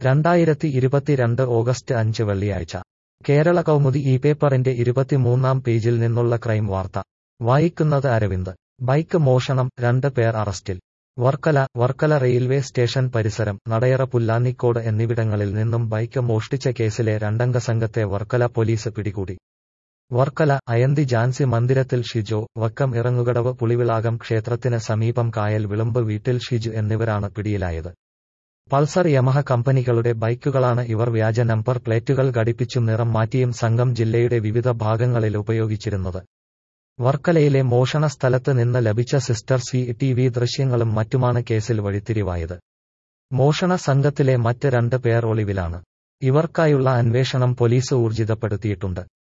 രണ്ടായിരത്തി ഇരുപത്തിരണ്ട് ഓഗസ്റ്റ് അഞ്ച് വെള്ളിയാഴ്ച കേരള കൗമുദി ഈ പേപ്പറിന്റെ ഇരുപത്തിമൂന്നാം പേജിൽ നിന്നുള്ള ക്രൈം വാർത്ത വായിക്കുന്നത് അരവിന്ദ് ബൈക്ക് മോഷണം രണ്ട് പേർ അറസ്റ്റിൽ വർക്കല വർക്കല റെയിൽവേ സ്റ്റേഷൻ പരിസരം നടയറ പുല്ലാന്നിക്കോട് എന്നിവിടങ്ങളിൽ നിന്നും ബൈക്ക് മോഷ്ടിച്ച കേസിലെ രണ്ടംഗ സംഘത്തെ വർക്കല പോലീസ് പിടികൂടി വർക്കല അയന്തി ജാൻസി മന്ദിരത്തിൽ ഷിജോ വക്കം ഇറങ്ങുകടവ് പുളിവിളാകം ക്ഷേത്രത്തിന് സമീപം കായൽ വിളമ്പ് വീട്ടിൽ ഷിജു എന്നിവരാണ് പിടിയിലായത് പൾസർ യമഹ കമ്പനികളുടെ ബൈക്കുകളാണ് ഇവർ വ്യാജ നമ്പർ പ്ലേറ്റുകൾ ഘടിപ്പിച്ചും നിറം മാറ്റിയും സംഘം ജില്ലയുടെ വിവിധ ഭാഗങ്ങളിൽ ഉപയോഗിച്ചിരുന്നത് വർക്കലയിലെ മോഷണ സ്ഥലത്ത് നിന്ന് ലഭിച്ച സിസ്റ്റർ സി ടി വി ദൃശ്യങ്ങളും മറ്റുമാണ് കേസിൽ വഴിത്തിരിവായത് മോഷണ സംഘത്തിലെ മറ്റ് രണ്ട് പേർ ഒളിവിലാണ് ഇവർക്കായുള്ള അന്വേഷണം പോലീസ് ഊർജിതപ്പെടുത്തിയിട്ടുണ്ട്